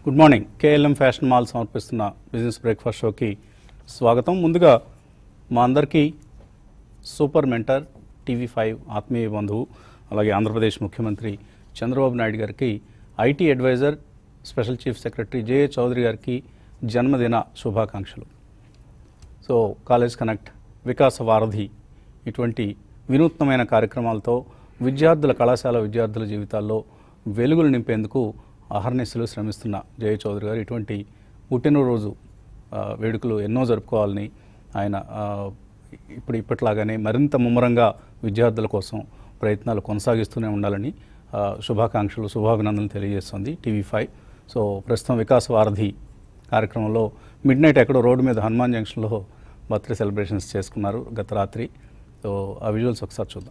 Good morning KLM fashion mall సమర్పిస్తున్న business breakfast షోకి స్వాగతం ముందుగా మా అందరికీ సూపర్ మెంటర్ టీవీ ఫైవ్ ఆత్మీయ బంధువు అలాగే ఆంధ్రప్రదేశ్ ముఖ్యమంత్రి చంద్రబాబు నాయుడు గారికి IT advisor special chief secretary J A Chowdary గారికి జన్మదిన శుభాకాంక్షలు సో కాలేజ్ కనెక్ట్ వికాస వారధి ఇటువంటి వినూత్నమైన కార్యక్రమాలతో విద్యార్థుల కళాశాల విద్యార్థుల జీవితాల్లో వెలుగులు నింపేందుకు అహర్నిశలు శ్రమిస్తున్న జయ చౌదరి గారు ఇటువంటి పుట్టినరోజు ఆ, వేడుకలు ఎన్నో జరుపుకోవాలని ఆయన ఆ, ఇప్పుడు ఇప్పట్లాగానే మరింత ముమ్మరంగా విద్యార్థుల కోసం ప్రయత్నాలు కొనసాగిస్తూనే ఉండాలని ఆ, శుభాకాంక్షలు శుభాభినందనలు తెలియజేస్తుంది టీవీ ఫైవ్ సో ప్రస్తుతం వికాస వారధి కార్యక్రమంలో మిడ్ నైట్ ఎక్కడో రోడ్డు మీద హనుమాన్ జంక్షన్లో బర్త్డే సెలబ్రేషన్స్ చేసుకున్నారు గత రాత్రి సో ఆ విజువల్స్ ఒకసారి చూద్దాం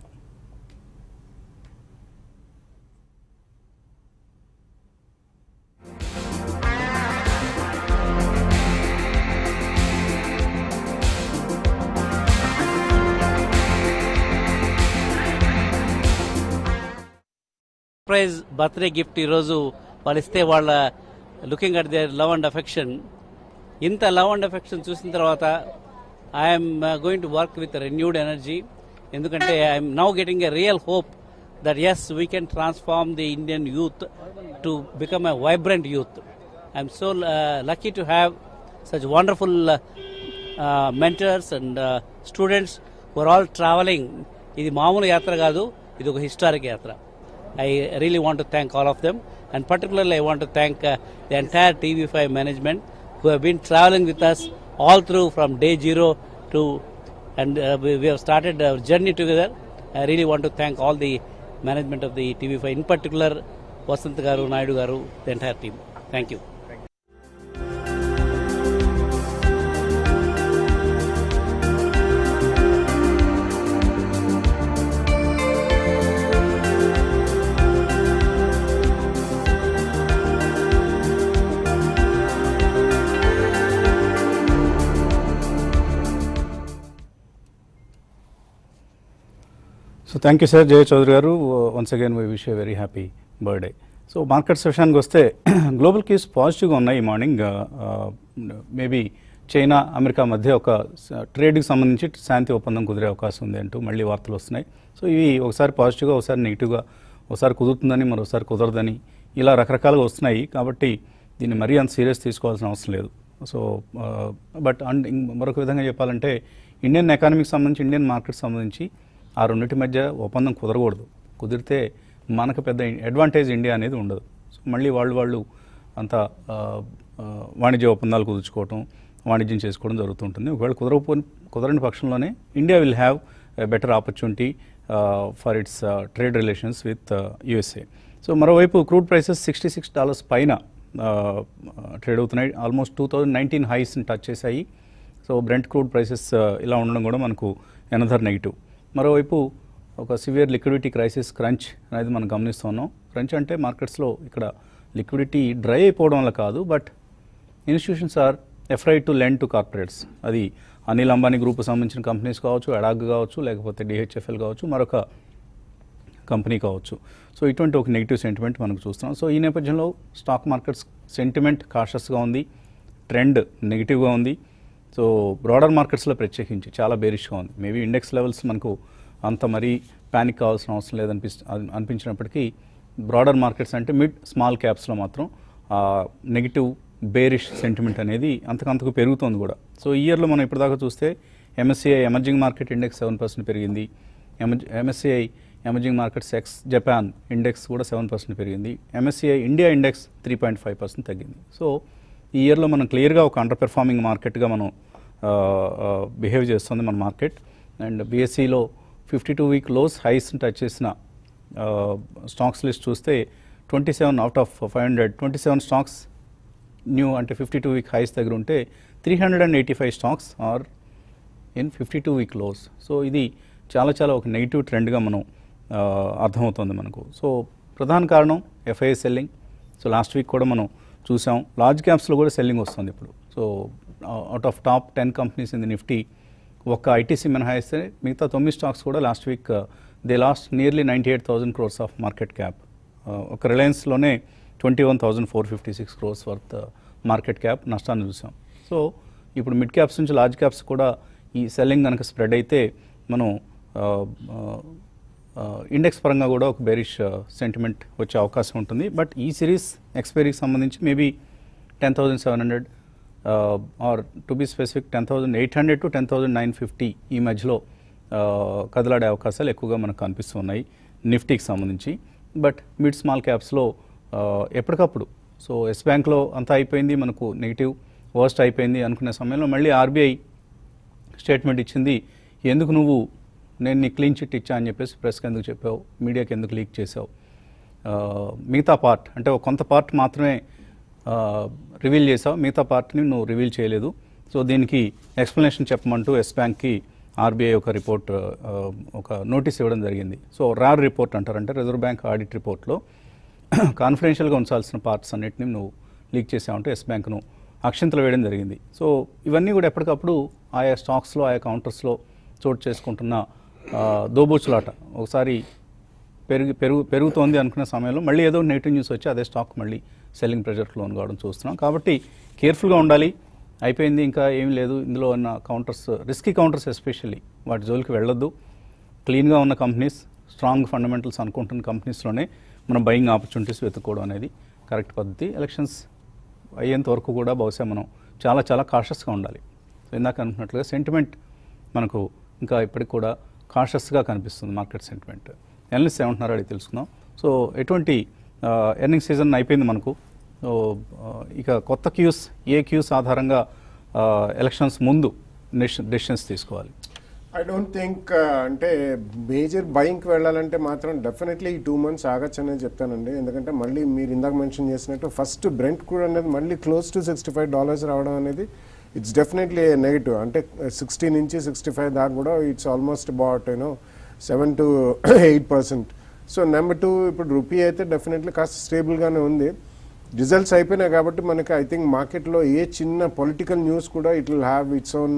సర్ప్రైజ్ బర్త్డే గిఫ్ట్ ఈరోజు వాళ్ళు ఇస్తే వాళ్ళ looking at their love and affection ఇంత లవ్ అండ్ అఫెక్షన్ చూసిన తర్వాత I'm going to work with renewed energy ఎందుకంటే I'm now getting a real hope that as we can transform the Indian youth to become a vibrant youth I'm so lucky to have such wonderful mentors and students were all travelling ఇది మామూలు యాత్ర కాదు ఇది ఒక historic యాత్ర I really want to thank all of them, and particularly I want to thank uh, the entire TV5 management who have been traveling with us all through from day zero to, and uh, we, we have started our journey together. I really want to thank all the management of the TV5, in particular Vasant Garu, Naidu Garu, the entire team. Thank you. So thank you sir Jaya Chowdary గారు once again we wish a very happy birthday so market సెషన్కి వస్తే global keys పాజిటివ్గా ఉన్నాయి ఈ morning maybe China America మధ్య ఒక ట్రేడ్కి సంబంధించి శాంతి ఒప్పందం కుదిరే అవకాశం ఉంది అంటూ మళ్ళీ వార్తలు వస్తున్నాయి సో ఇవి ఒకసారి పాజిటివ్గా ఒకసారి నెగిటివ్గా ఒకసారి కుదురుతుందని మరోసారి కుదరదని ఇలా రకరకాలుగా వస్తున్నాయి కాబట్టి దీన్ని మరీ అంత సీరియస్ తీసుకోవాల్సిన అవసరం లేదు సో బట్ అండ్ మరొక విధంగా చెప్పాలంటే ఇండియన్ ఎకానమీకి సంబంధించి ఇండియన్ మార్కెట్ సంబంధించి ఆ రెండింటి మధ్య ఒప్పందం కుదరకూడదు కుదిరితే మనకు పెద్ద అడ్వాంటేజ్ ఇండియా అనేది ఉండదు సో మళ్ళీ వాళ్ళు వాళ్ళు అంతా ఆ, ఆ, వాణిజ్య ఒప్పందాలు కుదుర్చుకోవటం వాణిజ్యం చేసుకోవడం జరుగుతుంటుంది ఒకవేళ కుదరకపో కుదరని పక్షంలోనే India will have better opportunity for its trade relations with USA so మరోవైపు crude prices sixty six dollars పైన ట్రేడ్ అవుతున్నాయి ఆల్మోస్ట్ టూ థౌజండ్ నైన్టీన్ హైస్ని టచ్ చేశాయి సో బ్రెంట్ క్రూడ్ ప్రైసెస్ ఇలా ఉండడం కూడా మనకు ఎనదర్ నెగిటివ్ మరోవైపు ఒక సివియర్ లిక్విడిటీ క్రైసిస్ క్రంచ్ అనేది మనం గమనిస్తున్నాం క్రంచ్ అంటే మార్కెట్స్లో ఇక్కడ లిక్విడిటీ డ్రై అయిపోవడం వల్ల కాదు but institutions are afraid to lend to corporates అది అనిల్ అంబానీ గ్రూప్ సంబంధించిన కంపెనీస్ కావచ్చు అడాగ్ కావచ్చు లేకపోతే డిహెచ్ఎఫ్ఎల్ కావచ్చు మరొక కంపెనీ కావచ్చు సో ఇటువంటి ఒక నెగిటివ్ సెంటిమెంట్ మనకు చూస్తున్నాం సో ఈ నేపథ్యంలో స్టాక్ మార్కెట్స్ సెంటిమెంట్ కాషస్గా ఉంది ట్రెండ్ నెగిటివ్గా ఉంది సో బ్రాడర్ మార్కెట్స్లో ప్రత్యేకించి చాలా బేరిష్గా ఉంది మేబీ ఇండెక్స్ లెవెల్స్ మనకు అంత మరీ ప్యానిక్ కావాల్సిన అవసరం లేదనిపి అనిపించినప్పటికీ బ్రాడర్ మార్కెట్స్ అంటే మిడ్ స్మాల్ క్యాప్స్లో మాత్రం నెగిటివ్ బేరిష్ సెంటిమెంట్ అనేది అంతకంతకు పెరుగుతోంది కూడా సో ఈ ఇయర్లో మనం ఇప్పటిదాకా చూస్తే MSCI emerging market index seven percent పెరిగింది MSCI emerging markets ex Japan index కూడా సెవెన్ పర్సెంట్ పెరిగింది MSCI India index three point five percent తగ్గింది సో ఈ ఇయర్లో మనం క్లియర్గా ఒక అండర్ పెర్ఫార్మింగ్ మార్కెట్గా మనం బిహేవ్ చేస్తుంది మన మార్కెట్ అండ్ బీఎస్సీలో fifty two week lows highs touch చేసిన స్టాక్స్ లిస్ట్ చూస్తే twenty seven out of five hundred twenty seven stocks new అంటే ఫిఫ్టీ టూ వీక్ హైస్ దగ్గర ఉంటే three hundred and eighty five stocks are in fifty two week lows so ఇది చాలా చాలా ఒక negative ట్రెండ్గా మనం ఆ, అర్థమవుతుంది మనకు సో ప్రధాన కారణం FII selling so last week కూడా మనం చూసాం లార్జ్ క్యాప్స్లో కూడా సెల్లింగ్ వస్తుంది ఇప్పుడు so out of top ten companies in the Nifty ఒక్క ఐటీసీ మినహాయిస్తే మిగతా తొమ్మిది స్టాక్స్ కూడా last week they lost nearly ninety eight thousand crores of market cap ఒక రిలయన్స్లోనే twenty one thousand four fifty six crores worth market cap నష్టాన్ని చూసాం సో ఇప్పుడు మిడ్ క్యాప్స్ నుంచి లార్జ్ క్యాప్స్ కూడా ఈ సెల్లింగ్ కనుక స్ప్రెడ్ అయితే మనం ఇండెక్స్ పరంగా కూడా ఒక బెరిష్ సెంటిమెంట్ వచ్చే అవకాశం ఉంటుంది బట్ ఈ సిరీస్ ఎక్స్పైరీకి సంబంధించి maybe ten thousand seven hundred or to be specific ten thousand eight hundred to ten thousand nine fifty ఈ మధ్యలో uh, కదలాడే అవకాశాలు ఎక్కువగా మనకు కనిపిస్తున్నాయి నిఫ్టీకి సంబంధించి బట్ మిడ్ స్మాల్ క్యాప్స్లో ఎప్పటికప్పుడు సో ఎస్ బ్యాంక్లో అంతా అయిపోయింది మనకు నెగిటివ్ వర్స్ట్ అయిపోయింది అనుకునే సమయంలో మళ్ళీ ఆర్బీఐ స్టేట్మెంట్ ఇచ్చింది ఎందుకు నువ్వు నేను నీ క్లీన్ చిట్ ఇచ్చా అని చెప్పేసి ప్రెస్కి ఎందుకు చెప్పావు మీడియాకి ఎందుకు లీక్ చేసావు ఆ, మిగతా పార్ట్ అంటే ఒక కొంత పార్ట్ మాత్రమే రివీల్ చేసావు మిగతా పార్ట్ని నువ్వు రివీల్ చేయలేదు సో దీనికి ఎక్స్ప్లెనేషన్ చెప్పమంటూ ఎస్ బ్యాంక్కి ఆర్బీఐ ఒక రిపోర్ట్ ఆ, ఒక నోటీస్ ఇవ్వడం జరిగింది సో రార్ రిపోర్ట్ అంటారంటే రిజర్వ్ బ్యాంక్ ఆడిట్ రిపోర్ట్లో కాన్ఫిడెన్షియల్గా ఉంచాల్సిన పార్ట్స్ అన్నిటిని నువ్వు లీక్ చేసావంటే ఎస్ బ్యాంక్ను అక్షంతలు వేయడం జరిగింది సో ఇవన్నీ కూడా ఎప్పటికప్పుడు ఆయా స్టాక్స్లో ఆయా కౌంటర్స్లో చోటు చేసుకుంటున్న ఆ, దోబూచులాట ఒకసారి పెరిగి పెరుగు పెరుగుతోంది అనుకునే సమయంలో మళ్ళీ ఏదో నెగిటివ్ న్యూస్ వచ్చి అదే స్టాక్ మళ్ళీ సెల్లింగ్ ప్రెజర్కి లోన్ కావడం చూస్తున్నాం కాబట్టి కేర్ఫుల్గా ఉండాలి అయిపోయింది ఇంకా ఏం లేదు ఇందులో ఉన్న కౌంటర్స్ రిస్కీ కౌంటర్స్ ఎస్పెషల్లీ వాటి జోలికి వెళ్ళొద్దు క్లీన్గా ఉన్న కంపెనీస్ స్ట్రాంగ్ ఫండమెంటల్స్ అనుకుంటున్న కంపెనీస్లోనే మనం బయింగ్ ఆపర్చునిటీస్ వెతుక్కోవడం అనేది కరెక్ట్ పద్ధతి ఎలక్షన్స్ అయ్యేంత వరకు కూడా బహుశా మనం చాలా చాలా కాషస్గా ఉండాలి సో ఇందాక అనుకున్నట్లుగా సెంటిమెంట్ మనకు ఇంకా ఇప్పటికి కూడా కాషస్గా కనిపిస్తుంది మార్కెట్ సెంటిమెంట్ ఎనలిస్ట్ ఏమంటున్నారో అడిగి తెలుసుకుందాం సో ఎటువంటి ఎర్నింగ్ సీజన్ అయిపోయింది మనకు సో ఆ, ఇక కొత్త క్యూస్ ఏ క్యూస్ ఆధారంగా ఎలక్షన్స్ ముందు డెసిషన్స్ తీసుకోవాలి ఐ డోంట్ థింక్ అంటే మేజర్ బయింగ్కి వెళ్ళాలంటే మాత్రం డెఫినెట్లీ ఈ టూ మంత్స్ ఆగచ్చు అనేది చెప్తానండి ఎందుకంటే మళ్ళీ మీరు ఇందాక మెన్షన్ చేసినట్టు ఫస్ట్ బ్రెంట్ కూడా అనేది మళ్ళీ close to sixty five dollars రావడం అనేది ఇట్స్ డెఫినెట్లీ నెగిటివ్ అంటే సిక్స్టీ నుంచి సిక్స్టీ ఫైవ్ దాకా కూడా it's almost about you know seven to eight percent so number two ఇప్పుడు రూపీ అయితే డెఫినెట్లీ కాస్త స్టేబుల్గానే ఉంది రిజల్ట్స్ అయిపోయినాయి కాబట్టి మనకి ఐ థింక్ మార్కెట్లో ఏ చిన్న పొలిటికల్ న్యూస్ కూడా it will have its own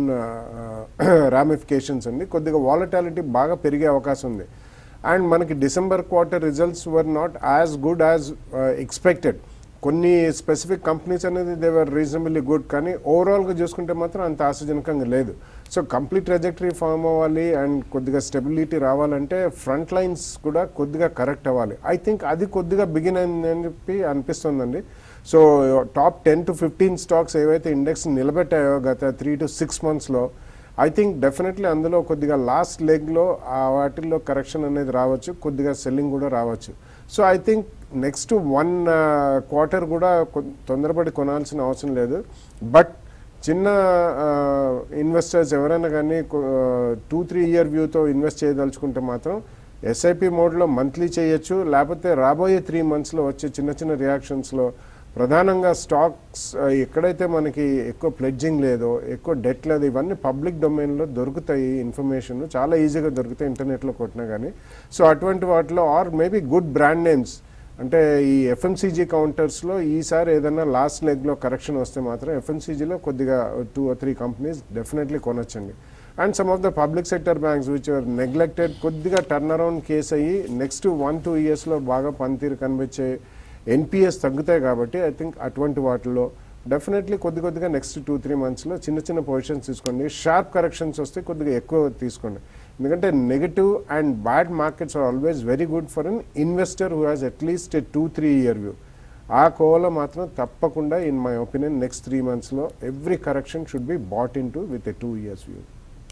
ramifications అండి కొద్దిగా వాలటాలిటీ బాగా పెరిగే అవకాశం ఉంది అండ్ మనకి December quarter results were not as good as expected కొన్ని స్పెసిఫిక్ కంపెనీస్ అనేది దే వర్ రీజనబుల్లీ గుడ్ కానీ ఓవరాల్గా చూసుకుంటే మాత్రం అంత ఆశాజనకంగా లేదు సో కంప్లీట్ ట్రెజెక్టరీ ఫామ్ అవ్వాలి అండ్ కొద్దిగా స్టెబిలిటీ రావాలంటే ఫ్రంట్ లైన్స్ కూడా కొద్దిగా కరెక్ట్ అవ్వాలి ఐ థింక్ అది కొద్దిగా బిగిన్ అయిందని చెప్పి అనిపిస్తుందండి so top ten to fifteen stocks ఏవైతే ఇండెక్స్ నిలబెట్టాయో గత త్రీ టు సిక్స్ మంత్స్లో ఐ థింక్ డెఫినెట్లీ అందులో కొద్దిగా లాస్ట్ లెగ్లో ఆ వాటిల్లో కరెక్షన్ అనేది రావచ్చు కొద్దిగా సెల్లింగ్ కూడా రావచ్చు so I think next one quarter కూడా కొ- తొందరపడి కొనాల్సిన అవసరం లేదు బట్ చిన్న ఇన్వెస్టర్స్ ఎవరైనా కానీ టూ త్రీ ఇయర్ వ్యూతో ఇన్వెస్ట్ చేయదలుచుకుంటే మాత్రం ఎస్ఐపి మోడ్లో మంత్లీ చేయొచ్చు లేకపోతే రాబోయే త్రీ మంత్స్లో వచ్చే చిన్న చిన్న రియాక్షన్స్లో ప్రధానంగా స్టాక్స్ ఆ, ఎక్కడైతే మనకి ఎక్కువ ప్లెడ్జింగ్ లేదో ఎక్కువ డెట్ లేదు ఇవన్నీ పబ్లిక్ డొమైన్లో దొరుకుతాయి ఇన్ఫర్మేషన్ చాలా ఈజీగా దొరుకుతాయి ఇంటర్నెట్లో కొట్టినా కానీ సో అటువంటి వాటిలో are maybe good brand names అంటే ఈ ఎఫ్ఎంసీజీ కౌంటర్స్లో ఈసారి ఏదైనా లాస్ట్ లెగ్లో కరెక్షన్ వస్తే మాత్రం ఎఫ్ఎంసీజీలో కొద్దిగా two or three companies definitely కొనొచ్చండి and some of the public sector banks which are neglected కొద్దిగా టర్న్ అరౌండ్ కేసు అయ్యి నెక్స్ట్ వన్ టూ ఇయర్స్లో బాగా పనితీరు కనిపించే ఎన్పిఎస్ తగ్గుతాయి కాబట్టి ఐ థింక్ అటువంటి వాటిలో డెఫినెట్లీ కొద్ది కొద్దిగా నెక్స్ట్ టూ త్రీ మంత్స్లో చిన్న చిన్న పొజిషన్స్ తీసుకోండి షార్ప్ కరెక్షన్స్ వస్తే కొద్దిగా ఎక్కువ తీసుకోండి ఎందుకంటే negative and bad markets are always very good for an investor who has at least a two three year view ఆ కోవలో మాత్రం తప్పకుండా in my opinion next three మంత్స్లో every correction should be bought into with a two years view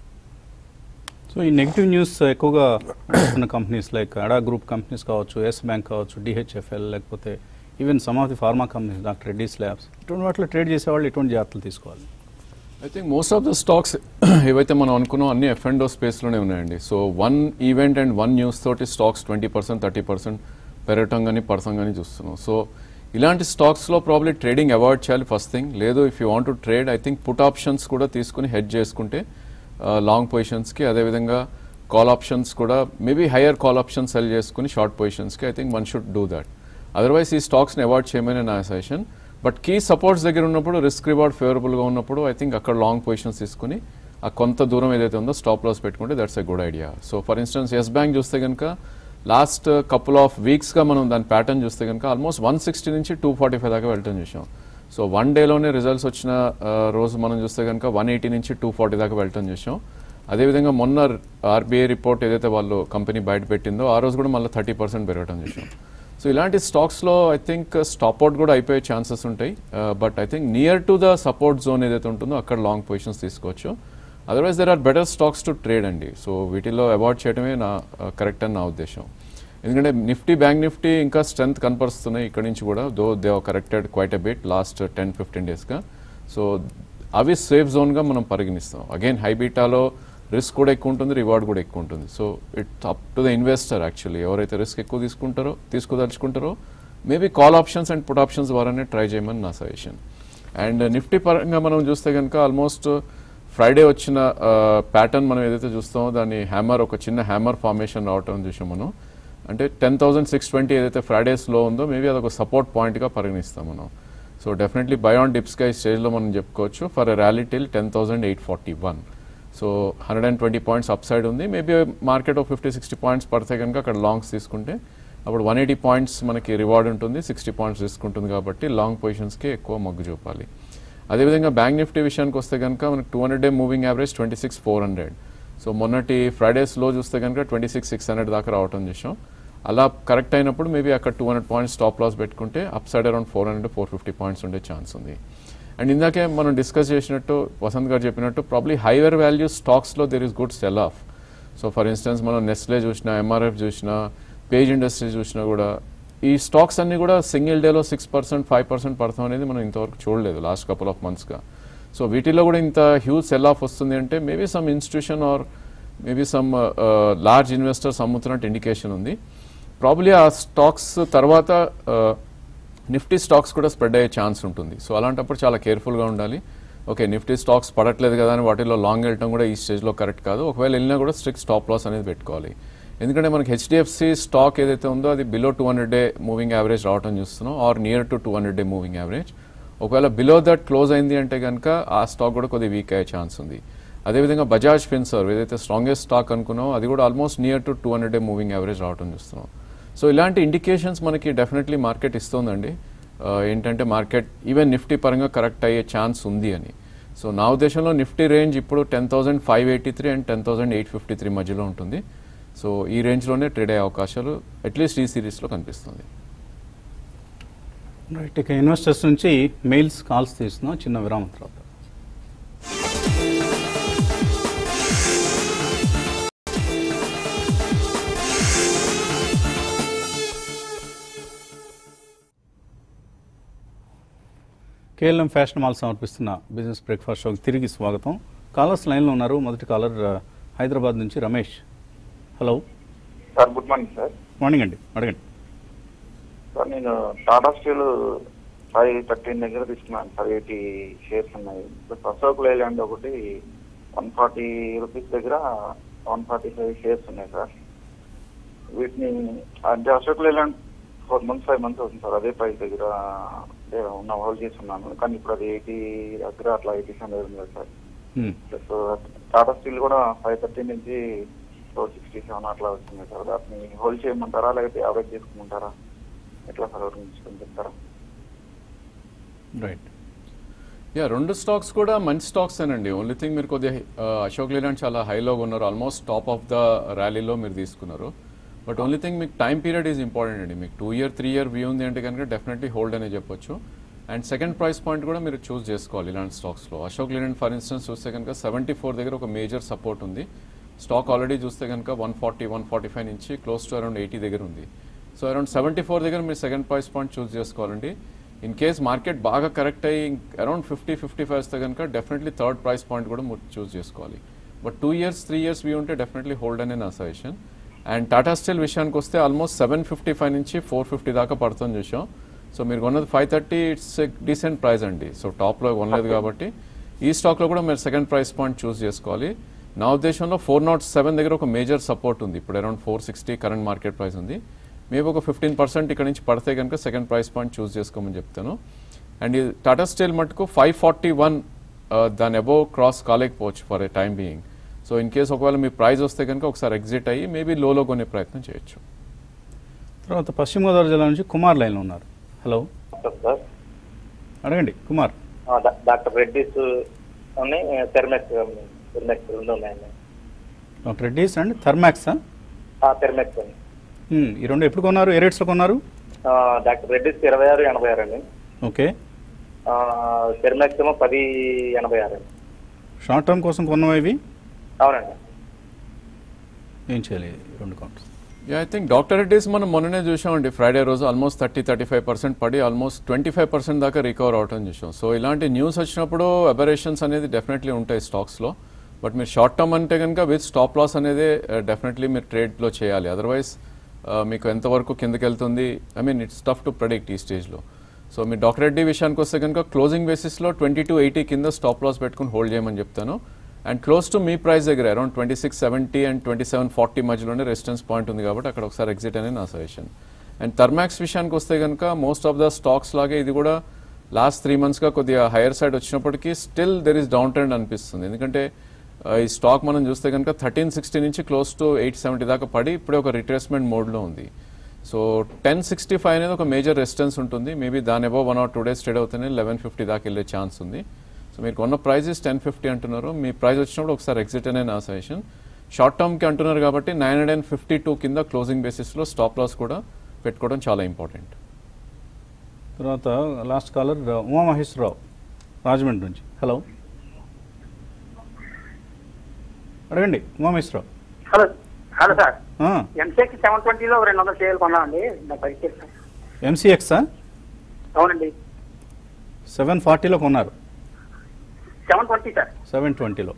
so ఈ negative news ఎక్కువగా వస్తున్న companies like ADA group companies కావచ్చు Yes bank కావచ్చు డిహెచ్ఎఫ్ఎల్ లేకపోతే even some of the pharma companies doctor Reddy's labs ఇటువంటి వాటిలో ట్రేడ్ చేసేవాళ్ళు ఎటువంటి జాగ్రత్తలు తీసుకోవాలి I think most of the stocks ఏవైతే మనం అనుకున్నాం అన్ని ఎఫ్ అండ్ స్పేస్లోనే ఉన్నాయండి so one event and one news తోటి stocks twenty percent thirty percent పెరగటం కానీ పడటం కానీ చూస్తున్నాం సో ఇలాంటి స్టాక్స్లో ప్రాబ్లీ ట్రేడింగ్ అవాయిడ్ చేయాలి ఫస్ట్ థింగ్ లేదు if you want to trade I think put options కూడా తీసుకుని హెడ్ చేసుకుంటే లాంగ్ పొజిషన్స్కి అదేవిధంగా కాల్ ఆప్షన్స్ కూడా maybe higher call options sell చేసుకుని షార్ట్ పొజిషన్స్కి I think one should do that otherwise ఈ స్టాక్స్ని అవాయిడ్ చేయమని నా సజెషన్ బట్ కీ సపోర్ట్స్ దగ్గర ఉన్నప్పుడు రిస్క్ రివార్డ్ ఫేవరబుల్గా ఉన్నప్పుడు ఐ థింక్ అక్కడ లాంగ్ పొజిషన్స్ తీసుకుని ఆ కొంత దూరం ఏదైతే ఉందో స్టాప్ లాస్ పెట్టుకుంటే that's a good idea so for instance Yes bank చూస్తే కనుక లాస్ట్ కపుల్ ఆఫ్ వీక్స్గా మనం దాని ప్యాటర్న్ చూస్తే కనుక ఆల్మోస్ట్ వన్ సిక్స్టీ నుంచి టూ ఫార్టీ ఫైవ్ దాకా వెళ్ళటం చూసాం సో వన్ డేలోనే రిజల్ట్స్ వచ్చిన ఆ, రోజు మనం చూస్తే కనుక వన్ ఎయిటీ నుంచి టూ ఫార్టీ దాకా వెళ్ళటం చూసాం అదేవిధంగా మొన్న ఆర్బీఐ రిపోర్ట్ ఏదైతే వాళ్ళు కంపెనీ బయట పెట్టిందో ఆ రోజు కూడా మళ్ళీ థర్టీ పర్సెంట్ పెరగటం చూసాం సో ఇలాంటి స్టాక్స్లో ఐ థింక్ స్టాప్ అవుట్ కూడా అయిపోయే ఛాన్సెస్ ఉంటాయి but I think near to the support zone ఏదైతే ఉంటుందో అక్కడ లాంగ్ పొజిషన్స్ తీసుకోవచ్చు otherwise there are better stocks to trade అండి సో వీటిలో అవాయిడ్ చేయడమే నా కరెక్ట్ అని నా ఉద్దేశం ఎందుకంటే నిఫ్టీ బ్యాంక్ నిఫ్టీ ఇంకా స్ట్రెంత్ కనపరుస్తున్నాయి ఇక్కడ నుంచి కూడా though they corrected quite a bit last ten fifteen డేస్గా సో అవి సేఫ్ జోన్గా మనం పరిగణిస్తాం అగైన్ హైబీటాలో రిస్క్ కూడా ఎక్కువ ఉంటుంది రివార్డ్ కూడా ఎక్కువ ఉంటుంది so it up to the investor actually ఎవరైతే రిస్క్ ఎక్కువ తీసుకుంటారో తీసుకోదలుచుకుంటారో maybe call options and put options ద్వారానే ట్రై చేయమని నా సజెషన్ అండ్ నిఫ్టీ పరంగా మనం చూస్తే కనుక ఆల్మోస్ట్ ఫ్రైడే వచ్చిన ప్యాటర్న్ మనం ఏదైతే చూస్తామో దాన్ని హ్యామర్ ఒక చిన్న హ్యామర్ ఫార్మేషన్ రావటం చూసాం మనం అంటే టెన్ థౌసండ్ సిక్స్ ట్వంటీ ఏదైతే ఫ్రైడేస్లో ఉందో మేబీ అదొక సపోర్ట్ పాయింట్గా పరిగణిస్తాం మనం సో డెఫినెట్లీ బయాన్ డిప్స్గా ఈ స్టేజ్లో మనం చెప్పుకోవచ్చు for rally till ten thousand eight forty one so hundred and twenty points up side ఉంది మేబీ మార్కెట్ ఒక ఫిఫ్టీ సిక్స్టీ పాయింట్స్ పడితే కనుక అక్కడ లాంగ్స్ తీసుకుంటే అప్పుడు వన్ ఎయిటీ పాయింట్స్ మనకి రివార్డ్ ఉంటుంది సిక్స్టీ పాయింట్స్ రిస్క్ ఉంటుంది కాబట్టి లాంగ్ పొజిషన్స్కి ఎక్కువ మొగ్గు చూపాలి అదేవిధంగా బ్యాంక్ నిఫ్టీ విషయానికి వస్తే కనుక మనకి two hundred day moving average twenty six four hundred so మొన్నటి ఫ్రైడేస్లో చూస్తే కనుక ట్వంటీ సిక్స్ సిక్స్ హండ్రెడ్ దాకా రావటం చేసాం అలా కరెక్ట్ అయినప్పుడు మేబీ అక్కడ two hundred points stop loss పెట్టుకుంటే up side around four hundred four fifty points ఉండే ఛాన్స్ ఉంది అండ్ ఇందాకే మనం డిస్కస్ చేసినట్టు వసంత్ గారు చెప్పినట్టు ప్రాబ్లీ హైవర్ వాల్యూ స్టాక్స్లో there is good sell off so for instance మనం నెస్లే చూసినా ఎంఆర్ఎఫ్ చూసినా పేజ్ ఇండస్ట్రీ చూసినా కూడా ఈ స్టాక్స్ అన్ని కూడా సింగిల్ డేలో సిక్స్ పర్సెంట్ ఫైవ్ పర్సెంట్ పడతాం అనేది మనం ఇంతవరకు చూడలేదు లాస్ట్ కపుల్ ఆఫ్ మంత్స్గా సో వీటిలో కూడా ఇంత హ్యూజ్ సెల్ ఆఫ్ వస్తుంది అంటే maybe some institution or maybe some large investors అమ్ముతున్నట్టు ఇండికేషన్ ఉంది ప్రాబ్లీ ఆ స్టాక్స్ తర్వాత నిఫ్టీ స్టాక్స్ కూడా స్ప్రెడ్ అయ్యే ఛాన్స్ ఉంటుంది సో అలాంటప్పుడు చాలా కేర్ఫుల్గా ఉండాలి ఓకే నిఫ్టీ స్టాక్స్ పడట్లేదు కదా అని వాటిలో లాంగ్ వెళ్ళటం కూడా ఈ స్టేజ్లో కరెక్ట్ కాదు ఒకవేళ వెళ్ళినా కూడా స్ట్రిక్ట్ స్టాప్ లాస్ అనేది పెట్టుకోవాలి ఎందుకంటే మనకి హెచ్డిఎఫ్సి స్టాక్ ఏదైతే ఉందో అది below two hundred day moving average రావడం చూస్తున్నాం or near to two hundred day moving average ఒకవేళ బిలో దట్ క్లోజ్ అయింది అంటే కనుక ఆ స్టాక్ కూడా కొద్దిగా వీక్ అయ్యే ఛాన్స్ ఉంది అదేవిధంగా బజాజ్ ఫిన్సర్వ్ ఏదైతే స్ట్రాంగెస్ట్ స్టాక్ అనుకున్నామో అది కూడా almost near to two hundred day moving average రావడం చూస్తున్నాం సో ఇలాంటి ఇండికేషన్స్ మనకి డెఫినెట్లీ మార్కెట్ ఇస్తుందండి ఆ, ఏంటంటే మార్కెట్ ఈవెన్ నిఫ్టీ పరంగా కరెక్ట్ అయ్యే ఛాన్స్ ఉంది అని సో నా ఉద్దేశంలో నిఫ్టీ రేంజ్ ఇప్పుడు ten thousand five eighty three and ten thousand eight fifty three మధ్యలో ఉంటుంది సో ఈ రేంజ్లోనే ట్రేడ్ అయ్యే అవకాశాలు అట్లీస్ట్ ఈ సిరీస్లో కనిపిస్తుంది రైట్ ఇక ఇన్వెస్టర్స్ నుంచి మెయిల్స్ కాల్స్ తీస్తున్నాం చిన్న విరామం తర్వాత కేఎల్ఎం ఫ్యాషన్ మాల్ సమర్పిస్తున్న బిజినెస్ బ్రేక్ఫాస్ట్ షోకి తిరిగి స్వాగతం కాలర్స్ లైన్లో ఉన్నారు మొదటి కాలర్ ఆ, హైదరాబాద్ నుంచి Ramesh hello sir good morning sir morning అండి అడగండి సార్ నేను టాటా స్టీల్ ఫైవ్ థర్టీన్ దగ్గర తీసుకున్నాను సార్ ఎయిటీ షేర్స్ ఉన్నాయి ప్లస్ అశోక్ లేలాండ్ ఒకటి వన్ ఫార్టీ రూపీస్ దగ్గర వన్ ఫార్టీ ఫైవ్ షేర్స్ ఉన్నాయి సార్ వీటిని అంటే Ashok Leyland four months five months అవుతుంది సార్ అదే ప్రైస్ దగ్గర అంటే ఉన్న హోల్డ్ చేసి ఉన్నాను కానీ ఇప్పుడు అది ఎయిటీ దగ్గర అట్లా ఎయిటీ సెవెన్ ఉంది కదా sir hmm. Plus Tata steel కూడా ఫైవ్ థర్టీ నుంచి ఫోర్ సిక్స్టీ సెవెన్ అట్లా వస్తుంది సార్ దాన్ని హోల్డ్ చేయమంటారా లేకపోతే యావరేజ్ చేసుకుంటారా ఎట్లా సార్ ఎవరి నుంచి కొంచెం చెప్తారా రైట్ యా రెండు స్టాక్స్ కూడా మంచి స్టాక్స్ అండి ఓన్లీ థింగ్ మీరు కొద్దిగా ఆ, అశోక్ లేలాండ్ చాలా హైలో ఉన్నారు ఆల్మోస్ట్ టాప్ ఆఫ్ ద ర్యాలీలో మీరు తీసుకున్నారు బట్ ఓన్లీ థింగ్ మీకు టైం పీరియడ్ ఈజ్ ఇంపార్టెంట్ అండి మీకు two year three year view ఉంది అంటే కనుక డెఫినెట్లీ హోల్డ్ అనే చెప్పొచ్చు అండ్ సెకండ్ ప్రైస్ పాయింట్ కూడా మీరు చూస్ చేసుకోవాలి ఇలాంటి స్టాక్స్లో అశోక్ లేలాండ్ ఫర్ ఇన్స్టెన్స్ చూస్తే కనుక సెవెంటీ ఫోర్ దగ్గర ఒక మేజర్ సపోర్ట్ ఉంది స్టాక్ ఆల్రెడీ చూస్తే కనుక one forty one forty five నుంచి క్లోజ్ టు అరౌండ్ ఎయిటీ దగ్గర ఉంది సో అరౌండ్ సెవెంటీ ఫోర్ దగ్గర మీరు సెకండ్ ప్రైస్ పాయింట్ చూస్ చేసుకోవాలండి ఇన్ కేస్ మార్కెట్ బాగా కరెక్ట్ అయ్యి అరౌండ్ ఫిఫ్టీ ఫిఫ్టీ ఫైవ్ వస్తే కనుక డెఫినెట్లీ థర్డ్ ప్రైస్ పాయింట్ కూడా చూస్ చేసుకోవాలి but two years three years view ఉంటే డెఫినెట్లీ హోల్డ్ అనే నా సజెషన్ అండ్ టాటా స్టీల్ విషయానికి వస్తే ఆల్మోస్ట్ సెవెన్ ఫిఫ్టీ ఫైవ్ నుంచి ఫోర్ ఫిఫ్టీ దాకా పడుతుంది చూసాం సో మీరు కొన్నది five thirty it's decent price అండి సో టాప్లో కొనలేదు కాబట్టి ఈ స్టాక్లో కూడా మీరు సెకండ్ ప్రైస్ పాయింట్ చూస్ చేసుకోవాలి నా ఉద్దేశంలో ఫోర్ నాట్ సెవెన్ దగ్గర ఒక మేజర్ సపోర్ట్ ఉంది ఇప్పుడు around four sixty current market price ఉంది మేబీ ఒక ఫిఫ్టీన్ పర్సెంట్ ఇక్కడ నుంచి పడితే కనుక సెకండ్ ప్రైస్ పాయింట్ చూస్ చేసుకోమని చెప్తాను అండ్ ఈ టాటా స్టీల్ మటుకు ఫైవ్ ఫార్టీ వన్ దాని అబోవ్ క్రాస్ కాలేకపోవచ్చు for a time being so in case ఒకవేళ మీ ప్రైస్ వస్తే కనుక ఒకసారి ఎగ్జిట్ అయ్యి మేబీ లోలో కొనే ప్రయత్నం చేయొచ్చు తర్వాత పశ్చిమ గోదావరి జిల్లా నుంచి కుమార్ లైన్లో ఉన్నారు హలో సార్ అడగండి కుమార్ ఆ, డా- డాక్టర్ రెడ్డిస్ అని తెర్మెక్స్ తెర్మెక్స్ రెండు ఉన్నాయండి డాక్టర్ రెడ్డీస్ అండ్ థర్మాక్సా ఆ, తెర్మెక్స్ అండి మ్మ్. ఈ రెండు ఎప్పుడు కొన్నారు ఏ రేట్స్లో కొన్నారు ఆ, డాక్టర్ రెడ్డిస్ ఇరవై ఆరు ఎనభై ఆరు అండి ఓకే ఆ, తెర్మెక్స్ ఏమో పది ఎనభై ఆరు అండి షార్ట్ టర్మ్ కోసం కొన్నవా ఇవి అవునండి ఏం చేయాలి ఈ రెండు counters yeah I think doctor Reddy's మనం మొన్ననే చూసామండి ఫ్రైడే రోజు almost thirty thirty five percent పడి ఆల్మోస్ట్ ట్వంటీ ఫైవ్ పర్సెంట్ దాకా రికవర్ అవటం చూసాం సో ఇలాంటి న్యూస్ వచ్చినప్పుడు అబరేషన్స్ అనేది డెఫినెట్లీ ఉంటాయి స్టాక్స్లో బట్ మీరు షార్ట్ టర్మ్ అంటే కనుక విత్ స్టాప్ లాస్ అనేది డెఫినెట్లీ మీరు ట్రేడ్లో చేయాలి అదర్వైజ్ మీకు ఎంతవరకు కిందకి వెళ్తుంది I mean it's tough to predict ఈ స్టేజ్లో సో మీరు డాక్టర్ రెడ్డి విషయానికి వస్తే కనుక క్లోజింగ్ బేసిస్లో ట్వంటీ టు ఎయిటీ కింద స్టాప్ లాస్ పెట్టుకుని హోల్డ్ చేయమని చెప్తాను అండ్ క్లోజ్ టు మీ ప్రైస్ దగ్గర around twenty six seventy and twenty seven forty మధ్యలోనే రెసిస్టెన్స్ పాయింట్ ఉంది కాబట్టి అక్కడ ఒకసారి ఎగ్జిట్ అనేది నా సజెషన్ అండ్ థర్మాక్స్ విషయానికి వస్తే కనుక మోస్ట్ ఆఫ్ ద స్టాక్స్ లాగే ఇది కూడా లాస్ట్ త్రీ మంత్స్గా కొద్దిగా హైయర్ సైడ్ వచ్చినప్పటికీ still there is down trend అనిపిస్తుంది ఎందుకంటే ఆ, ఈ స్టాక్ మనం చూస్తే కనుక థర్టీన్ సిక్స్టీ నుంచి క్లోజ్ టు ఎయిట్ సెవెంటీ దాకా పడి ఇప్పుడే ఒక రిట్రేస్మెంట్ మోడ్లో ఉంది సో టెన్ సిక్స్టీ ఫైవ్ అనేది ఒక మేజర్ రెసిస్టెన్స్ ఉంటుంది మేబీ దాని above one or two days trade అవుతూనే లెవెన్ ఫిఫ్టీ దాకా వెళ్ళే ఛాన్స్ ఉంది సో మీరు కొన్న ప్రైజెస్ టెన్ ఫిఫ్టీ అంటున్నారు మీ ప్రైస్ వచ్చినప్పుడు ఒకసారి ఎగ్జిట్ అనే నా సజెషన్ షార్ట్ టర్మ్కి అంటున్నారు కాబట్టి nine hundred and fifty two కింద క్లోజింగ్ బేసిస్లో స్టాప్ లాస్ కూడా పెట్టుకోవడం చాలా ఇంపార్టెంట్ తర్వాత లాస్ట్ కాలర్ ఉమామహేశ్వరరావు రాజమండ్రి నుంచి హలో అడగండి ఉమామహేశ్వరరావు హలో హలో సార్ ఆ, ఎంసెక్ సెవెన్ ట్వంటీలో రెండు వందల షేర్లు కొన్నామండి నా పరిస్థితి సార్ ఎంసీఎక్సా అవునండి సెవెన్ ఫార్టీలో కొన్నారు సెవెన్ ట్వంటీ సార్ సెవెన్ ట్వంటీలో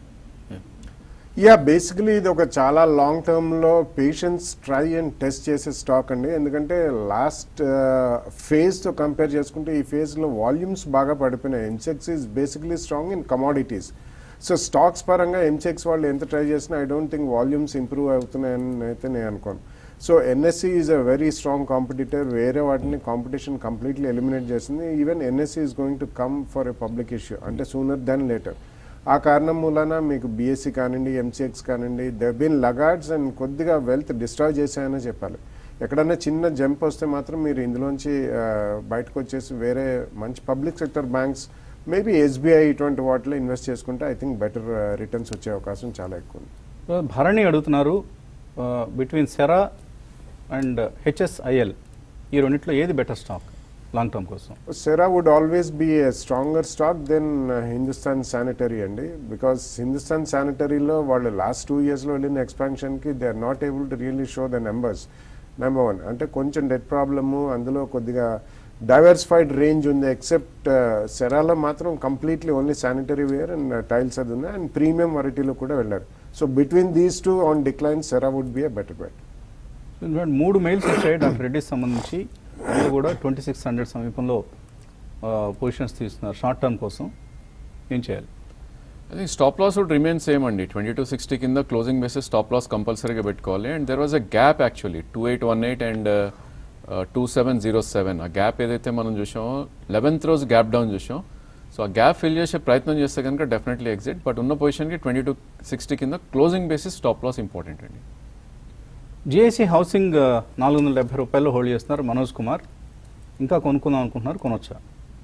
యా బేసికలీ ఇది ఒక చాలా లాంగ్ టర్మ్లో పేషెన్స్ ట్రై అండ్ టెస్ట్ చేసే స్టాక్ అండి ఎందుకంటే లాస్ట్ ఫేజ్తో కంపేర్ చేసుకుంటే ఈ ఫేజ్లో వాల్యూమ్స్ బాగా పడిపోయినాయి MCX is basically strong in commodities so stocks పరంగా ఎంసెక్స్ వాళ్ళు ఎంత ట్రై చేసినా I don't think volumes improve అవుతున్నాయని అయితే నేను అనుకోను so NSE is a very strong competitor వేరే వాటిని కాంపిటీషన్ కంప్లీట్లీ ఎలిమినేట్ చేసింది even NSE is going to come for a public issue అంటే సూనర్ దెన్ లేటర్ ఆ కారణం మూలన మీకు బీఎస్సీ కానివ్వండి ఎంసీఎక్స్ కానివ్వండి దే బీన్ లగార్డ్స్ అండ్ కొద్దిగా వెల్త్ డిస్ట్రాయ్ చేశాయని చెప్పాలి ఎక్కడన్నా చిన్న జంప్ వస్తే మాత్రం మీరు ఇందులోంచి ఆ, బయటకు వచ్చేసి వేరే మంచి public sector banks maybe SBI ఇటువంటి వాటిలో ఇన్వెస్ట్ చేసుకుంటే ఐ థింక్ బెటర్ రిటర్న్స్ వచ్చే అవకాశం చాలా ఎక్కువ ఉంది భరణి అడుగుతున్నారు బిట్వీన్ సెరా అండ్ హెచ్ఎస్ఐఎల్ ఈ రెండిట్లో ఏది బెటర్ స్టాక్ లాంగ్ టర్మ్ కోసం Cera would always be a stronger stock than Hindustan sanitary అండి బికాస్ హిందుస్థాన్ శానిటరీలో వాళ్ళు లాస్ట్ టూ ఇయర్స్లో వెళ్ళిన ఎక్స్పాన్షన్కి they are not able to really show the numbers number one అంటే కొంచెం డెట్ ప్రాబ్లము అందులో కొద్దిగా డైవర్సిఫైడ్ రేంజ్ ఉంది ఎక్సెప్ట్ సెరాలో మాత్రం completely only sanitary ware and tiles అది ఉంది అండ్ ప్రీమియం వెరైటీలో కూడా వెళ్ళారు so between these two on decline Cera would be a better bet in fact మూడు మెయిల్స్ వచ్చాయి డాక్టర్ రెడ్డికి సంబంధించి వాళ్ళు కూడా ట్వంటీ సిక్స్ హండ్రెడ్ సమీపంలో పొజిషన్స్ తీస్తున్నారు షార్ట్ టర్మ్ కోసం ఏం చేయాలి అది stop loss would remain same అండి ట్వంటీ టు సిక్స్టీ కింద క్లోజింగ్ బేసిస్ స్టాప్ లాస్ కంపల్సరీగా పెట్టుకోవాలి and there was a gap actually two eight one eight and two seven zero seven ఆ గ్యాప్ ఏదైతే మనం చూసామో లెవెన్త్ రోజు గ్యాప్ డౌన్ చూసాం సో ఆ గ్యాప్ ఫిల్ చేసే ప్రయత్నం చేస్తే కనుక డెఫినెట్లీ ఎగ్జిట్ బట్ ఉన్న పొజిషన్కి ట్వంటీ టు సిక్స్టీ కింద closing basis stop loss important అండి జిఐసి హౌసింగ్ నాలుగు వందల డెబ్బై రూపాయలు హోల్డ్ చేస్తున్నారు మనోజ్ కుమార్ ఇంకా కొనుక్కుందాం అనుకుంటున్నారు కొనొచ్చా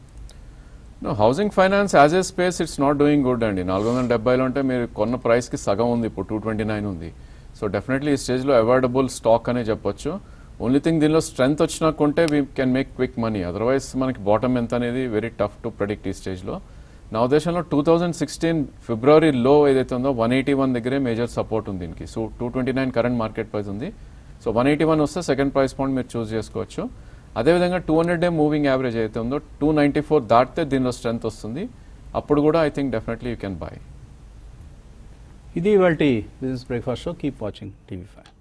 no housing finance as a space it's not doing good అండి నాలుగు వందల డెబ్బైలో అంటే మీరు కొన్న ప్రైస్కి సగం ఉంది ఇప్పుడు టూ ట్వంటీ నైన్ ఉంది సో డెఫినెట్లీ ఈ స్టేజ్లో అవాయిడబుల్ స్టాక్ అనే చెప్పొచ్చు ఓన్లీ థింగ్ దీనిలో స్ట్రెంత్ వచ్చినా కొంటే we can make quick money otherwise మనకి బాటమ్ ఎంత అనేది వెరీ టఫ్ టు ప్రెడిక్ట్ ఈ స్టేజ్లో నా ఉద్దేశంలో టూ థౌజండ్ సిక్స్టీన్ ఫిబ్రవరి లో ఏదైతే ఉందో వన్ ఎయిటీ వన్ దగ్గరే మేజర్ సపోర్ట్ ఉంది దీనికి so two twenty nine current market price ఉంది సో వన్ ఎయిటీ వన్ వస్తే సెకండ్ ప్రైస్ పాయింట్ మీరు చూస్ చేసుకోవచ్చు అదేవిధంగా two hundred day moving average అయితే ఉందో టూ నైంటీ ఫోర్ దాటితే దీనిలో స్ట్రెంత్ వస్తుంది అప్పుడు కూడా I think definitely you can buy ఇది ఇవాళ business breakfast show keep watching TV five